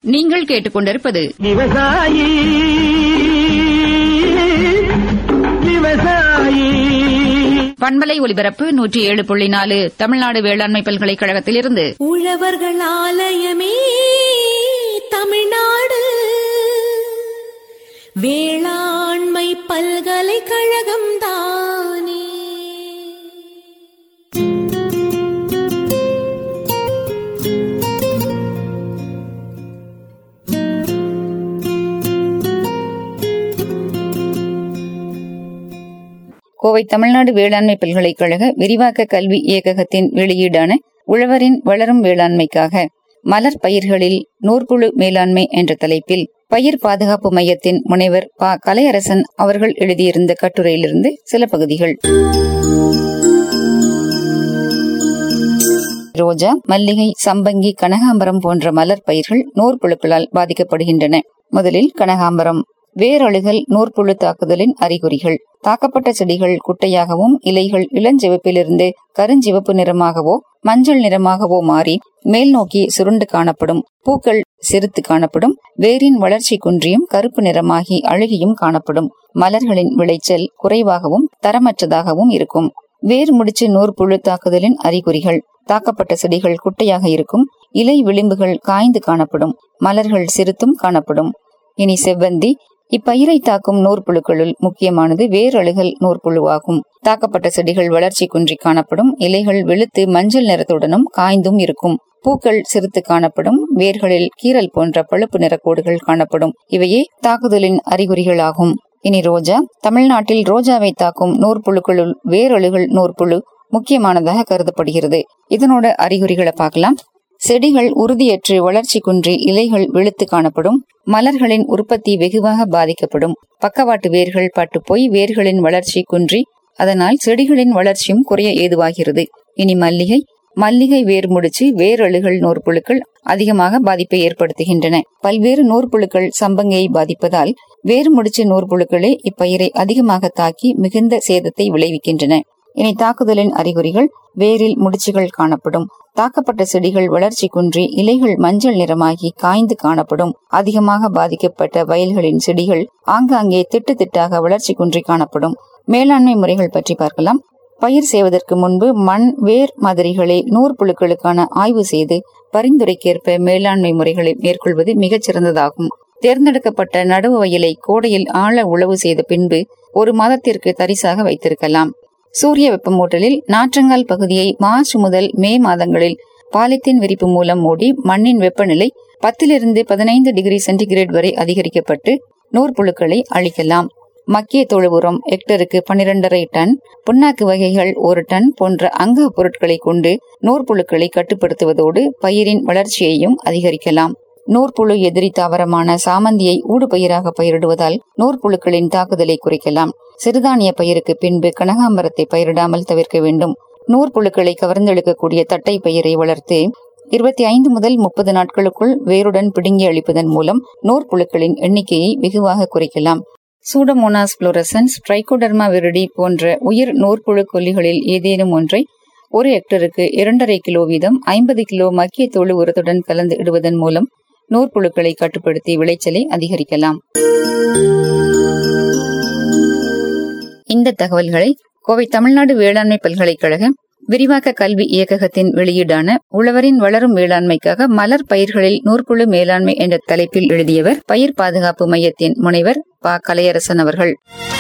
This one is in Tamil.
நீங்கள் கேட்டுக்கொண்டிருப்பது விவசாயி விவசாயி பண்பலை ஒலிபரப்பு நூற்றி ஏழு புள்ளி நாலு தமிழ்நாடு வேளாண்மை பல்கலைக்கழகத்திலிருந்து உழவர்கள் ஆலயமே தமிழ்நாடு வேளாண்மை பல்கலைக்கழகம் தானே கோவை தமிழ்நாடு வேளாண்மை பல்கலைக்கழக விரிவாக்க கல்வி இயக்ககத்தின் வெளியீடான உழவரின் வளரும் வேளாண்மைக்காக மலர் பயிர்களில் நூற்புழு மேலாண்மை என்ற தலைப்பில் பயிர் பாதுகாப்பு மையத்தின் முனைவர் ப கலையரசன் அவர்கள் எழுதியிருந்த கட்டுரையிலிருந்து சில பகுதிகள் ரோஜா மல்லிகை சம்பங்கி கனகாம்பரம் போன்ற மலர் பயிர்கள் நூற்புழுக்களால் பாதிக்கப்படுகின்றன முதலில் கனகாம்பரம் வேரழுகல் நூற்புழு தாக்குதலின் அறிகுறிகள் தாக்கப்பட்ட செடிகள் குட்டையாகவும் இலைகள் இளஞ்சிவப்பிலிருந்து கருஞ்சிவப்பு நிறமாகவோ மஞ்சள் நிறமாகவோ மாறி மேல் நோக்கி சுருண்டு காணப்படும் பூக்கள் சிறுத்து காணப்படும் வேரின் வளர்ச்சி குன்றியும் கருப்பு நிறமாகி அழுகியும் காணப்படும் மலர்களின் விளைச்சல் குறைவாகவும் தரமற்றதாகவும் இருக்கும் வேர் முடிச்சு நூற்புழு தாக்குதலின் அறிகுறிகள் தாக்கப்பட்ட செடிகள் குட்டையாக இருக்கும் இலை விளிம்புகள் காய்ந்து காணப்படும் மலர்கள் சிறுத்தும் காணப்படும் இனி செவ்வந்தி இப்பயிரை தாக்கும் நூற்புழுக்களுள் முக்கியமானது வேரழுகல் நூற்புழுவாகும் தாக்கப்பட்ட செடிகள் வளர்ச்சி குன்றி காணப்படும் இலைகள் வெளுத்து மஞ்சள் நிறத்துடனும் காய்ந்தும் இருக்கும் பூக்கள் சிறுத்து காணப்படும் வேர்களில் கீரல் போன்ற பழுப்பு நிறக்கோடுகள் காணப்படும் இவையே தாக்குதலின் அறிகுறிகளாகும் இனி ரோஜா தமிழ்நாட்டில் ரோஜாவை தாக்கும் நூற்புழுக்களுள் வேரழுகல் நூற்புழு முக்கியமானதாக கருதப்படுகிறது இதனோட அறிகுறிகளை பார்க்கலாம் செடிகள் உறுதியற்று வளர்ச்சி குன்றி இலைகள் வெளுத்து காணப்படும் மலர்களின் உற்பத்தி வெகுவாக பாதிக்கப்படும் பக்கவாட்டு வேர்கள் பட்டுப்போய் வேர்களின் வளர்ச்சி குன்றி அதனால் செடிகளின் வளர்ச்சியும் குறைய ஏதுவாகிறது இனி மல்லிகை மல்லிகை வேர் முடிச்சு வேரழுகள் நூற்புழுக்கள் அதிகமாக பாதிப்பை ஏற்படுத்துகின்றன பல்வேறு நூற்புழுக்கள் சம்பங்கையை பாதிப்பதால் வேர் முடிச்சு நூற்புழுக்களே இப்பயிரை அதிகமாக தாக்கி மிகுந்த சேதத்தை விளைவிக்கின்றன இனி தாக்குதலின் அறிகுறிகள் வேரில் முடிச்சுகள் காணப்படும் தாக்கப்பட்ட செடிகள் வளர்ச்சி குன்றி இலைகள் மஞ்சள் நிறமாகி காய்ந்து காணப்படும் அதிகமாக பாதிக்கப்பட்ட வயல்களின் செடிகள் ஆங்காங்கே திட்டு திட்டாக வளர்ச்சி குன்றி காணப்படும் மேலாண்மை முறைகள் பற்றி பார்க்கலாம் பயிர் செய்வதற்கு முன்பு மண் வேர் மாதிரிகளை நூற்புழுக்களுக்கான ஆய்வு செய்து பரிந்துரைக்கேற்ப மேலாண்மை முறைகளை மேற்கொள்வது மிகச் சிறந்ததாகும் தேர்ந்தெடுக்கப்பட்ட நடவு வயலை கோடையில் ஆழ உழவு செய்த பின்பு ஒரு மாதத்திற்கு தரிசாக வைத்திருக்கலாம் சூரிய வெப்பமூட்டலில் நாற்றங்கால் பகுதியை மார்ச் முதல் மே மாதங்களில் பாலித்தீன் விரிப்பு மூலம் மூடி மண்ணின் வெப்பநிலை பத்திலிருந்து பதினைந்து டிகிரி சென்டிகிரேட் வரை அதிகரிக்கப்பட்டு நூற்புழுக்களை அழிக்கலாம் மக்கிய தொழு உரம் ஹெக்டருக்கு பனிரெண்டரை டன் புண்ணாக்கு வகைகள் ஒரு டன் போன்ற அங்க பொருட்களை கொண்டு நூற்புழுக்களை கட்டுப்படுத்துவதோடு பயிரின் வளர்ச்சியையும் அதிகரிக்கலாம் நூற்புழு எதிரி தாவரமான சாமந்தியை ஊடுபயிராக பயிரிடுவதால் நூற்புழுக்களின் தாக்குதலை குறைக்கலாம் சிறுதானிய பயிருக்கு பின்பு கனகாம்பரத்தை பயிரிடாமல் தவிர்க்க வேண்டும் நூற்புழுக்களை கவர்ந்தெழுக்கக்கூடிய தட்டை பயிரை வளர்த்து இருபத்தி ஐந்து முதல் முப்பது நாட்களுக்குள் வேருடன் பிடுங்கி அளிப்பதன் மூலம் நூற்புழுக்களின் எண்ணிக்கையை வெகுவாக குறைக்கலாம் சூடமோனாஸ் புளோரசன்ஸ் ட்ரைகோடர்மா விரிடி போன்ற உயிர் நூற்புழு கொல்லிகளில் ஏதேனும் ஒன்றை ஒரு ஹெக்டருக்கு இரண்டரை கிலோ வீதம் ஐம்பது கிலோ மக்கிய தொழு உரத்துடன் கலந்து இடுவதன் மூலம் நூற்புழுக்களை கட்டுப்படுத்தி விளைச்சலை அதிகரிக்கலாம் இந்த தகவல்களை கோவை தமிழ்நாடு வேளாண்மை பல்கலைக்கழக விரிவாக்க கல்வி இயக்ககத்தின் வெளியீடான உழவரின் வளரும் வேளாண்மைக்காக மலர் பயிர்களில் நூற்புழு மேலாண்மை என்ற தலைப்பில் எழுதியவர் பயிர் பாதுகாப்பு மையத்தின் முனைவர் ப கலையரசன் அவர்கள்